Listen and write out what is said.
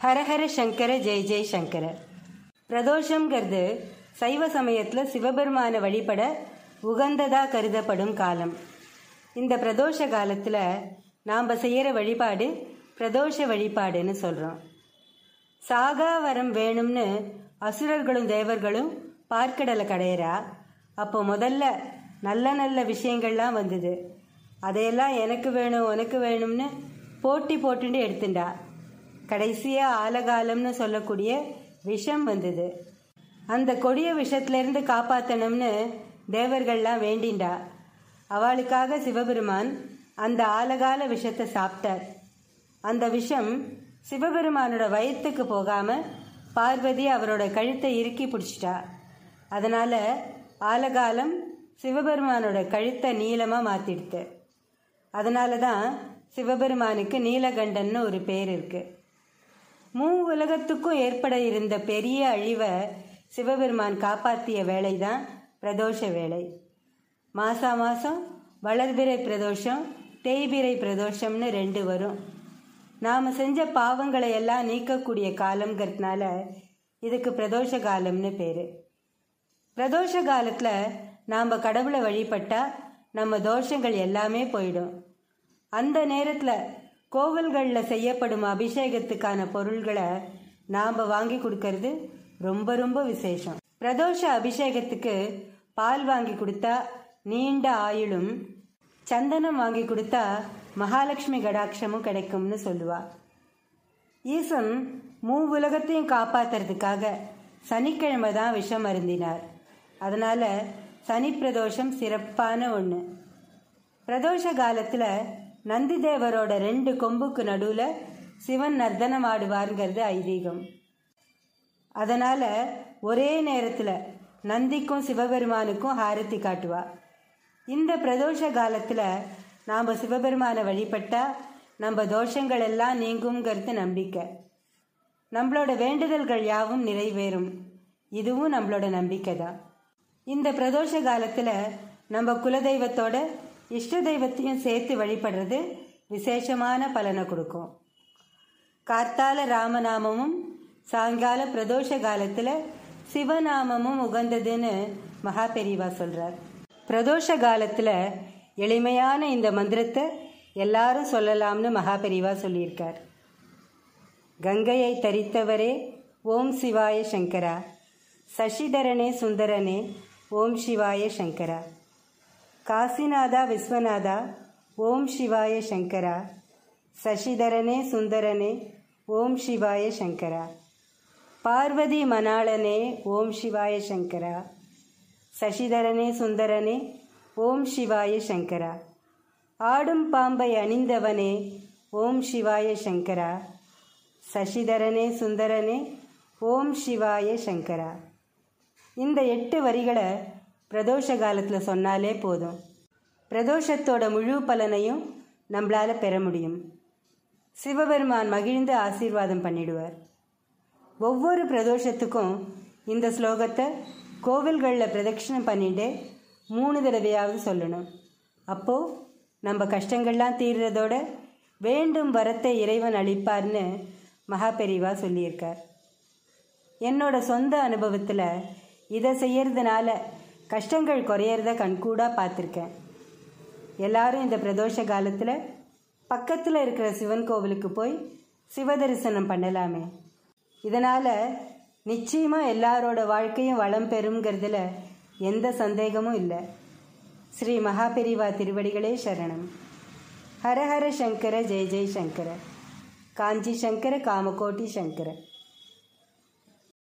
ஹரஹர சங்கர ஜெய் ஜெய் சங்கர பிரதோஷங்கிறது சைவ சமயத்தில் சிவபெருமானை வழிபட உகந்ததாக கருதப்படும் காலம் இந்த பிரதோஷ காலத்தில் நாம் செய்கிற வழிபாடு பிரதோஷ வழிபாடுன்னு சொல்கிறோம் சாகா வரம் வேணும்னு அசுரர்களும் தேவர்களும் பார்க்கடலை கடையிறா அப்போ முதல்ல நல்ல நல்ல விஷயங்கள்லாம் வந்தது அதையெல்லாம் எனக்கு வேணும் உனக்கு வேணும்னு போட்டி போட்டுட்டு எடுத்துண்டா கடைசியாக ஆலகாலம்னு சொல்லக்கூடிய விஷம் வந்தது அந்த கொடிய விஷத்திலிருந்து காப்பாற்றணும்னு தேவர்கள்லாம் வேண்டிண்டா அவளுக்காக சிவபெருமான் அந்த ஆலகால விஷத்தை சாப்பிட்டார் அந்த விஷம் சிவபெருமானோட வயிற்றுக்கு போகாமல் பார்வதி அவரோட கழுத்தை இறுக்கி பிடிச்சிட்டா அதனால் ஆலகாலம் சிவபெருமானோட கழுத்தை நீளமாக மாற்றிடுது அதனால தான் சிவபெருமானுக்கு நீலகண்டன்னு ஒரு பேர் இருக்குது மூ உலகத்துக்கும் ஏற்பட இருந்த பெரிய அழிவை சிவபெருமான் காப்பாற்றிய வேலை தான் பிரதோஷ வேலை மாசா மாதம் வளர்பிறை பிரதோஷம் தேய்பிறை பிரதோஷம்னு ரெண்டு வரும் நாம் செஞ்ச பாவங்களை எல்லாம் நீக்கக்கூடிய காலங்கிறதுனால இதுக்கு பிரதோஷ காலம்னு பேர் பிரதோஷ காலத்தில் நாம் கடவுளை வழிபட்டால் நம்ம தோஷங்கள் எல்லாமே போயிடும் அந்த நேரத்தில் கோவில்களில் செய்யப்படும் அபிஷேகத்துக்கான பொருள்களை நாம் வாங்கி கொடுக்கறது ரொம்ப ரொம்ப விசேஷம் பிரதோஷ அபிஷேகத்துக்கு பால் வாங்கி கொடுத்தா நீண்ட ஆயுளும் சந்தனம் வாங்கி கொடுத்தா மகாலட்சுமி கடாட்சமும் கிடைக்கும்னு சொல்லுவா ஈசன் மூ உலகத்தையும் காப்பாத்துறதுக்காக சனிக்கிழமை தான் விஷம் அருந்தினார் அதனால் சனி பிரதோஷம் சிறப்பான ஒன்று பிரதோஷ காலத்தில் நந்திதேவரோட ரெண்டு கொம்புக்கு நடுவில் சிவன் நர்த்தனம் ஆடுவாருங்கிறது ஐதீகம் அதனால் ஒரே நேரத்தில் நந்திக்கும் சிவபெருமானுக்கும் ஹாரத்தி காட்டுவா இந்த பிரதோஷ காலத்தில் நாம் சிவபெருமானை வழிபட்டால் நம்ம தோஷங்கள் எல்லாம் நீங்குங்கிறது நம்பிக்கை நம்மளோட வேண்டுதல்கள் யாவும் நிறைவேறும் இதுவும் நம்மளோட நம்பிக்கை தான் இந்த பிரதோஷ காலத்தில் நம்ம குலதெய்வத்தோட இஷ்ட தெய்வத்தையும் சேர்த்து வழிபடுறது விசேஷமான பலனை கொடுக்கும் கார்த்தால ராமநாமமும் சாயங்கால பிரதோஷ காலத்தில் சிவநாமமும் உகந்ததுன்னு மகா பெரியவா சொல்கிறார் பிரதோஷ காலத்தில் எளிமையான இந்த மந்திரத்தை எல்லாரும் சொல்லலாம்னு மகா பெரியவா சொல்லியிருக்கார் கங்கையை தரித்தவரே ஓம் சிவாய சங்கரா சசிதரனே சுந்தரனே ஓம் சிவாய சங்கரா காசிநாதா விஸ்வநாதா ஓம் சிவாய சங்கரா சசிதரனே சுந்தரனே ஓம் சிவாய சங்கரா பார்வதி மணாளனே ஓம் சிவாய சங்கரா சசிதரனே சுந்தரனே ஓம் சிவாய சங்கரா ஆடும் பாம்பை அணிந்தவனே ஓம் சிவாய சங்கரா சசிதரனே சுந்தரனே ஓம் சிவாய சங்கரா இந்த எட்டு வரிகளை பிரதோஷ காலத்தில் சொன்னாலே போதும் பிரதோஷத்தோட முழு பலனையும் நம்மளால் பெற முடியும் சிவபெருமான் மகிழ்ந்து ஆசீர்வாதம் பண்ணிடுவார் ஒவ்வொரு பிரதோஷத்துக்கும் இந்த ஸ்லோகத்தை கோவில்களில் பிரதட்சிணம் பண்ணிட்டு மூணு தடவையாவது சொல்லணும் அப்போது நம்ம கஷ்டங்கள்லாம் தீர்றதோட வேண்டும் வரத்தை இறைவன் அளிப்பார்னு மகாபெரிவா சொல்லியிருக்கார் என்னோட சொந்த அனுபவத்தில் இதை செய்யறதுனால கஷ்டங்கள் குறையிறத கண்கூடாக பார்த்துருக்கேன் எல்லாரும் இந்த பிரதோஷ காலத்தில் பக்கத்தில் இருக்கிற சிவன் கோவிலுக்கு போய் சிவதரிசனம் பண்ணலாமே இதனால் நிச்சயமாக எல்லாரோட வாழ்க்கையும் வளம் பெறுங்கிறதுல எந்த சந்தேகமும் இல்லை ஸ்ரீ மகாபெரிவா திருவடிகளே சரணம் ஹரஹர சங்கர ஜெய ஜெய் சங்கர காஞ்சி சங்கர காமகோட்டி சங்கர